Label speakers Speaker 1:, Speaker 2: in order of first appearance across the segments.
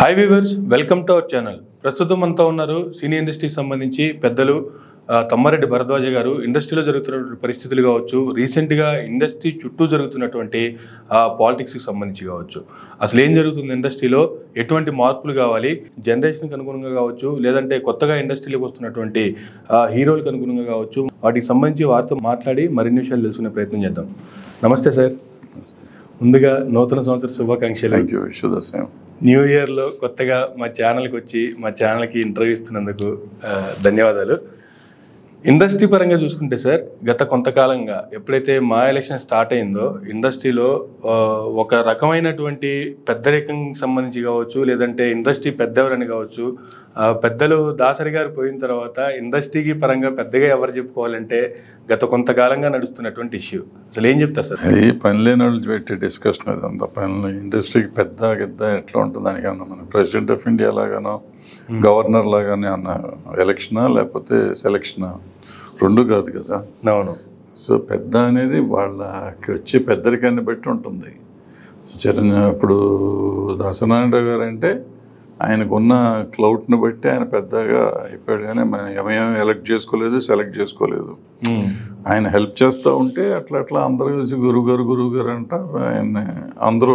Speaker 1: Hi viewers welcome to our channel ప్రస్తుతం మనతో ఉన్నారు సినీ ఇండస్ట్రీకి సంబంధించి పెద్దలు ఆ, తమ్మారెడ్డి భరద్వాజ గారు ఇండస్ట్రీలో జరుగుతున్నటువంటి పరిస్థితులు కావచ్చు రీసెంట్గా ఇండస్ట్రీ చుట్టూ జరుగుతున్నటువంటి పాలిటిక్స్కి సంబంధించి కావచ్చు అసలు ఏం జరుగుతుంది ఇండస్ట్రీలో ఎటువంటి మార్పులు కావాలి జనరేషన్కి అనుగుణంగా కావచ్చు లేదంటే కొత్తగా ఇండస్ట్రీలోకి వస్తున్నటువంటి ఆ, హీరోలకు అనుగుణంగా కావచ్చు వాటికి సంబంధించి వారితో మాట్లాడి మరిన్ని విషయాలు తెలుసుకునే ప్రయత్నం చేద్దాం నమస్తే సార్ ముందుగా నూతన సంవత్సర శుభాకాంక్షలు
Speaker 2: thank you wish the same
Speaker 1: new ఇయర్లో కొత్తగా మా ఛానల్కి వచ్చి మా ఛానల్కి ఇంటర్వ్యూ ఇస్తున్నందుకు ఆ, ధన్యవాదాలు ఇండస్ట్రీ పరంగా చూసుకుంటే సార్ గత కొంతకాలంగా ఎప్పుడైతే మా ఎలక్షన్ స్టార్ట్ అయిందో ఇండస్ట్రీలో ఆ, ఒక రకమైనటువంటి పెద్దరికం సంబంధించి కావచ్చు లేదంటే ఇండస్ట్రీ పెద్దవరని కావచ్చు ఆ, పెద్దలు దాసరి గారు పోయిన తర్వాత ఇండస్ట్రీకి పరంగా పెద్దగా ఎవరు చెప్పుకోవాలంటే గత కొంతకాలంగా నడుస్తున్నటువంటి ఇష్యూ అసలు ఏం చెప్తారు సార్
Speaker 2: అది పని లేని వాళ్ళు పెట్టి డిస్కషన్ అదంతా పని ఇండస్ట్రీకి పెద్ద గిద్ద ఎట్లా ఉంటుంది దానికన్నా మన ప్రెసిడెంట్ ఆఫ్ ఇండియా లాగానో గవర్నర్ లాగానే అన్న ఎలక్షనా లేకపోతే సెలక్షనా రెండు కాదు కదా
Speaker 1: అవును
Speaker 2: సో పెద్ద అనేది వాళ్ళకి వచ్చే పెద్దరికాన్ని బట్టి ఉంటుంది చరణ్ ఇప్పుడు దాసనారాయణ గారు అంటే ఆయనకున్న క్లౌట్ని బట్టి ఆయన పెద్దగా అయిపోయాడు కానీ మనం ఏమేమి ఎలక్ట్ చేసుకోలేదు సెలెక్ట్ చేసుకోలేదు
Speaker 1: ఉమ్.
Speaker 2: ఆయన హెల్ప్ చేస్తూ ఉంటే అట్లా అట్లా అందరూ కలిసి గురువు గారు గురువు గారు అంట ఆయన అందరూ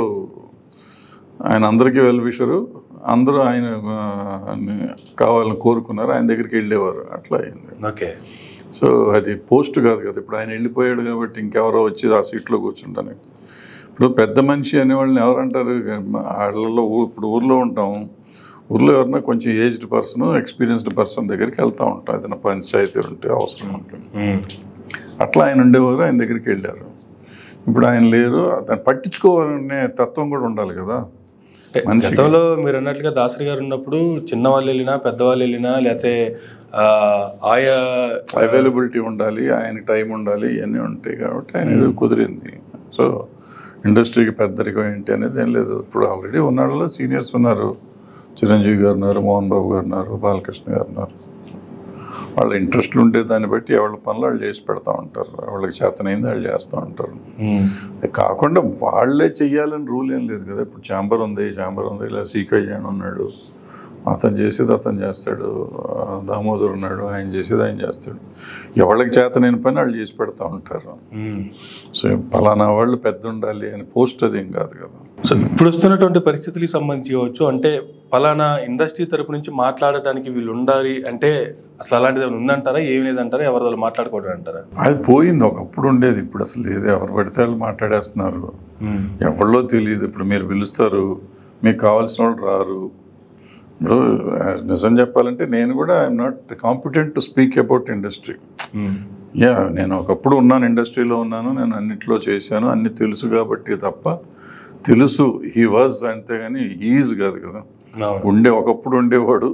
Speaker 2: ఆయన అందరికీ వెల్విషరు అందరూ ఆయన ఆ, కావాలని కోరుకున్నారు ఆయన దగ్గరికి వెళ్ళేవారు అట్లా అయింది
Speaker 1: ఓకే
Speaker 2: సో అది పోస్ట్ కాదు కదా ఇప్పుడు ఆయన వెళ్ళిపోయాడు కాబట్టి ఇంకెవరో వచ్చి ఆ సీట్లో కూర్చుంటాను ఇప్పుడు పెద్ద మనిషి అనేవాళ్ళని ఎవరంటారు వాళ్ళలో ఊ- ఇప్పుడు ఊర్లో ఉంటాం ఊర్లో ఎవరన్నా కొంచెం ఏజ్డ్ పర్సన్ ఎక్స్పీరియన్స్డ్ పర్సన్ దగ్గరికి వెళ్తూ ఉంటాం ఏదైనా పంచాయతీ ఉంటే అవసరం ఉంటుంది
Speaker 1: ఉమ్.
Speaker 2: అట్లా ఆయన ఉండేవారు ఆయన దగ్గరికి వెళ్ళారు ఇప్పుడు ఆయన లేరు దాన్ని పట్టించుకోవాలనే తత్వం కూడా ఉండాలి కదా
Speaker 1: అంటే
Speaker 2: మనిషికి-
Speaker 1: గతంలో మీరు అన్నట్లుగా దాసరి గారు ఉన్నప్పుడు చిన్నవాళ్ళు వెళ్ళినా పెద్దవాళ్ళు వెళ్ళినా లేకపోతే ఆ, ఆయా
Speaker 2: అవైలబిలిటీ ఉండాలి ఆయనకి టైం ఉండాలి ఇవన్నీ ఉంటాయి కాబట్టి ఆయన ఏదో కుదిరింది సో ఇండస్ట్రీకి పెద్దరికం ఏంటి అనేది ఏం లేదు ఇప్పుడు ఆల్రెడీ ఉన్న వాళ్ళలో సీనియర్స్ ఉన్నారు చిరంజీవి గారు ఉన్నారు మోహన్ బాబు గారు ఉన్నారు బాలకృష్ణ గారు ఉన్నారు వాళ్ళ ఇంట్రెస్ట్లు ఉంటే దాన్ని బట్టి ఎవరి పనులు వాళ్ళు చేసి పెడతా ఉంటారు వాళ్ళకి చేతనైంది వాళ్ళు చేస్తూ ఉంటారు
Speaker 1: ఉమ్,
Speaker 2: అది కాకుండా వాళ్ళే చెయ్యాలని రూల్ ఏం లేదు కదా ఇప్పుడు ఛాంబర్ ఉంది ఛాంబర్ ఉంది ఇలా సి కళ్యాణ్ ఉన్నాడు అతను చేసేది అతను చేస్తాడు ఆ, దామోదర్ ఉన్నాడు ఆయన చేసేది ఆయన చేస్తాడు ఎవరికి చేతనైన పని వాళ్ళు చేసి పెడతా ఉంటారు
Speaker 1: ఉమ్.
Speaker 2: సో పలానా వాళ్ళు పెద్ద ఉండాలి అని పోస్ట్ అది ఏం కాదు కదా
Speaker 1: సో ఇప్పుడు వస్తున్నటువంటి పరిస్థితులకు సంబంధించి కావచ్చు అంటే పలానా ఇండస్ట్రీ తరపు నుంచి మాట్లాడటానికి వీళ్ళు ఉండాలి అంటే అసలు అలాంటిది ఏమైనా ఉందంటారా ఏమి లేదంటారా ఎవరి వాళ్ళు మాట్లాడుకోవడం అంటారా
Speaker 2: అది పోయింది ఒకప్పుడు ఉండేది ఇప్పుడు అసలు లేదు ఎవరు పడితే వాళ్ళు మాట్లాడేస్తున్నారు
Speaker 1: ఉమ్,
Speaker 2: ఎవరిలో తెలియదు ఇప్పుడు మీరు పిలుస్తారు మీకు కావాల్సిన వాళ్ళు రారు ఇప్పుడు ఆ, నిజం చెప్పాలంటే నేను కూడా I'm not competent to speak about industry
Speaker 1: um,
Speaker 2: yeah నేను ఒకప్పుడు ఉన్నాను ఇండస్ట్రీలో ఉన్నాను నేను అన్నిట్లో చేశాను అన్ని తెలుసు కాబట్టి తప్ప తెలుసు హీ వాజ్ అంతే కానీ ఈజ్ కాదు కదా
Speaker 1: అవును
Speaker 2: ఉండే ఒకప్పుడు ఉండేవాడు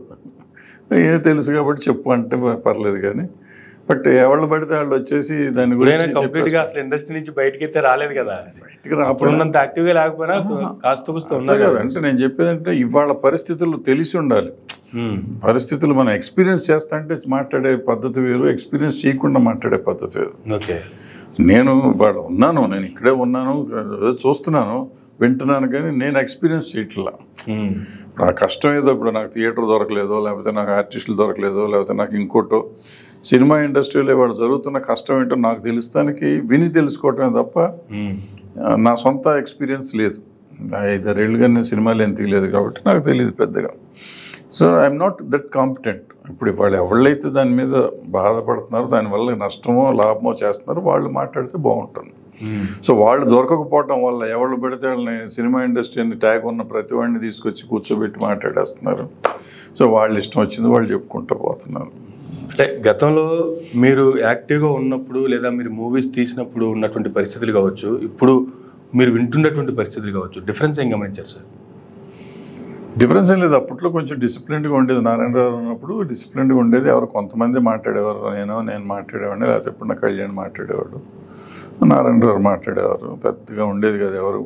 Speaker 2: ఏ తెలుసు కాబట్టి చెప్పు అంటే పర్లేదు కానీ బట్ ఎవళ్ళు పడితే వాళ్ళు వచ్చేసి దాని
Speaker 1: ఇప్పుడైనా
Speaker 2: గురించి
Speaker 1: కంప్లీట్ గా అసలు ఇండస్ట్రీ నుంచి బయటకి అయితే రాలేదు కదా
Speaker 2: బయటికి రాకపోయినా
Speaker 1: అప్పుడు ఉన్నంత యాక్టివ్ గా లేకపోయినా కాస్త కూస్త
Speaker 2: అట్లా
Speaker 1: ఉన్నారు
Speaker 2: కాదు అంటే నేను చెప్పేది అంటే ఇవాళ పరిస్థితులు తెలిసి ఉండాలి
Speaker 1: ఉమ్,
Speaker 2: పరిస్థితులు మనం ఎక్స్పీరియన్స్ చేస్తా అంటే మాట్లాడే పద్ధతి వేరు ఎక్స్పీరియన్స్ చేయకుండా మాట్లాడే పద్ధతి వేరు
Speaker 1: ఓకే
Speaker 2: నేను ఇవాళ ఉన్నాను నేను ఇక్కడే ఉన్నాను ఏదో చూస్తున్నాను వింటున్నాను కానీ నేను ఎక్స్పీరియన్స్ చేయట్లా
Speaker 1: ఉమ్,
Speaker 2: ఇప్పుడు ఆ కష్టం ఏదో ఇప్పుడు నాకు థియేటర్ దొరకలేదో లేకపోతే నాకు ఆర్టిస్టులు దొరకలేదో లేకపోతే నాకు ఇంకోటో సినిమా ఇండస్ట్రీలో ఇవాళ జరుగుతున్న కష్టం ఏంటో నాకు తెలుస్తానికి విని తెలుసుకోవటమే తప్ప
Speaker 1: ఉమ్,
Speaker 2: ఆ, నా సొంత ఎక్స్పీరియన్స్ లేదు ఐదారేళ్ళుగా నేను సినిమాలు ఏం తీయలేదు కాబట్టి నాకు తెలియదు పెద్దగా so I'm not that competent ఇప్పుడు వాళ్ళు ఎవళ్ళైతే దాని మీద బాధపడుతున్నారో దానివల్ల నష్టమో లాభమో చేస్తున్నారో వాళ్ళు మాట్లాడితే బాగుంటుంది
Speaker 1: ఉమ్.
Speaker 2: సో వాళ్ళు దొరకకపోవటం వల్ల ఎవరు పెడితే వాళ్ళని సినిమా ఇండస్ట్రీని ట్యాగ్ ఉన్న ప్రతి వాడిని తీసుకొచ్చి కూర్చోబెట్టి మాట్లాడేస్తున్నారు సో వాళ్ళు ఇష్టం వచ్చింది వాళ్ళు చెప్పుకుంటూ పోతున్నారు
Speaker 1: అంటే గతంలో మీరు యాక్టివ్గా ఉన్నప్పుడు లేదా మీరు మూవీస్ తీసినప్పుడు ఉన్నటువంటి పరిస్థితులు కావచ్చు ఇప్పుడు మీరు వింటున్నటువంటి పరిస్థితులు కావచ్చు డిఫరెన్స్ ఏం గమనించారు సార్
Speaker 2: డిఫరెన్స్ ఏం లేదు అప్పట్లో కొంచెం డిసిప్లిన్డ్గా ఉండేది నారాయణరావు ఉన్నప్పుడు డిసిప్లిన్డ్గా ఉండేది ఎవరు కొంతమంది మాట్లాడేవారు నేను నేను మాట్లాడేవాడిని లేకపోతే ఎప్పుడు నా కళ్యాణ్ మాట్లాడేవాడు నారాయణరావు మాట్లాడేవారు పెద్దగా ఉండేది కదా ఎవరు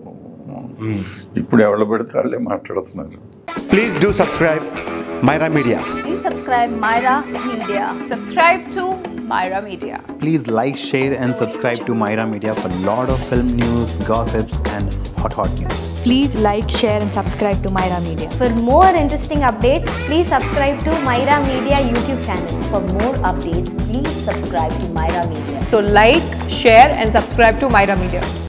Speaker 2: ఇప్పుడు ఎవరు పెడితే వాళ్ళే మాట్లాడుతున్నారు
Speaker 3: Please do subscribe Myra Media.
Speaker 4: Please subscribe Myra Media.
Speaker 5: Subscribe to
Speaker 3: Myra Media.
Speaker 4: Please like, share, and subscribe to Myra Media for lot of film news, gossips, and hot hot news.
Speaker 5: Please like, share, and subscribe to Myra Media.
Speaker 6: For more interesting updates, please subscribe to Myra Media YouTube channel.
Speaker 7: For more updates, please subscribe to Myra Media.
Speaker 3: So like, share and subscribe to Myra Media.